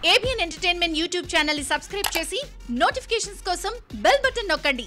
ABN entertainment YouTube channel ని subscribe చేసి notifications కోసం బెల్ బటన్ నొక్కండి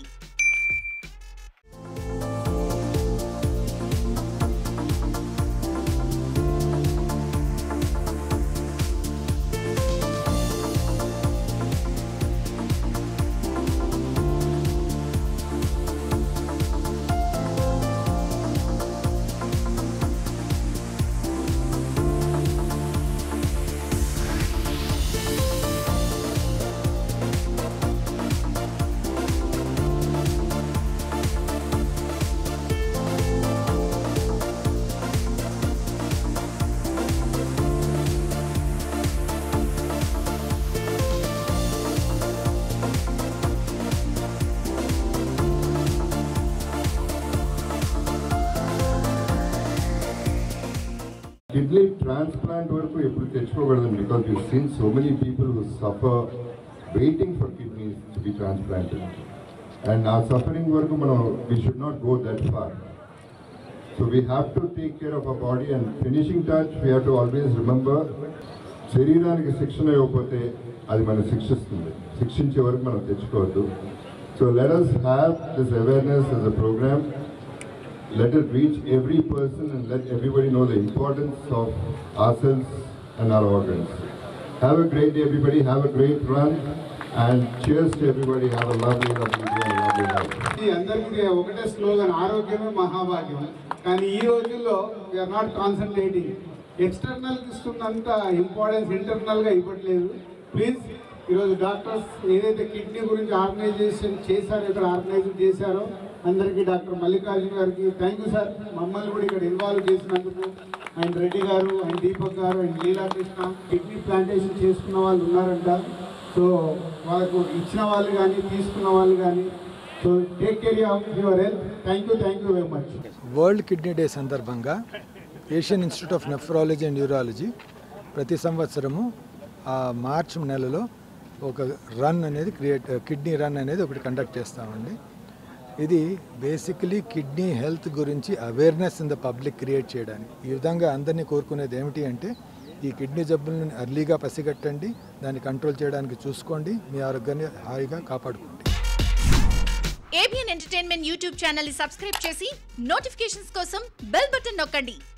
కిడ్నీ ట్రాన్స్ప్లాంట్ వరకు ఎప్పుడు తెచ్చుకోకూడదండి because you seen so many people suffer waiting for kidneys to be transplanted and uh suffering వరకు మనం we should not go that far so we have to take care of a body and finishing touch we have to always remember శరీరానికి శిక్షణ ఇవ్వకపోతే అది మనం శిక్షిస్తుంది శిక్షించే వరకు మనం తెచ్చుకోవద్దు so let us have this awareness as a program let it reach every person and let everybody know the importance of ourselves and our organs. Have a great day, everybody. Have a great run. And cheers to everybody. Have a lovely, lovely day and a lovely life. ఈ అందరికీ ఒకటే slogan ఆరోగ్యమే మహాభాగ్యం కానీ ఈ రోజుల్లో we're not concentrating external ఇస్తున్నంత importance ఇంటర్నల్గా ఇవ్వట్లేదు ప్లీజ్ ఈరోజు డాక్టర్స్ ఏదైతే కిడ్నీ గురించి ఆర్గనైజేషన్ చేశారో ఇక్కడ ఆర్గనైజ్ చేశారో అందరికీ డాక్టర్ మల్లికార్జున గారికి థ్యాంక్ యూ సార్ మమ్మల్ని కూడా ఇక్కడ ఇన్వాల్వ్ చేసినందుకు ఆయన రెడ్డి గారు ఆయన దీపక్ గారు ఆయన లీలాకృష్ణ కిడ్నీ ప్లాంటేషన్ చేసుకున్న వాళ్ళు ఉన్నారంట సో వాళ్ళకు ఇచ్చిన వాళ్ళు కానీ తీసుకున్న వాళ్ళు కానీ so take care of your health thank you thank you very much world kidney day సందర్భంగా Asian institute of nephrology and neurology ప్రతి సంవత్సరము ఆ మార్చ్ నెలలో ఒక రన్ అనేది క్రియేట్ కిడ్నీ రన్ అనేది ఒకటి కండక్ట్ చేస్తామండి ఇది బేసికలీ కిడ్నీ హెల్త్ గురించి awareness in the public create చేయడానికి ఈ విధంగా అందరినీ కోరుకునేది ఏమిటి అంటే ఈ కిడ్నీ జబ్బులను అర్లీగా పసిగట్టండి దాన్ని కంట్రోల్ చేయడానికి చూసుకోండి మీ ఆరోగ్యాన్ని హాయిగా కాపాడుకోండి ఏబిఎన్ ఎంటర్టైన్మెంట్ యూట్యూబ్ ఛానల్ ని సబ్స్క్రైబ్ చేసి నోటిఫికేషన్స్ కోసం బెల్ బటన్ నొక్కండి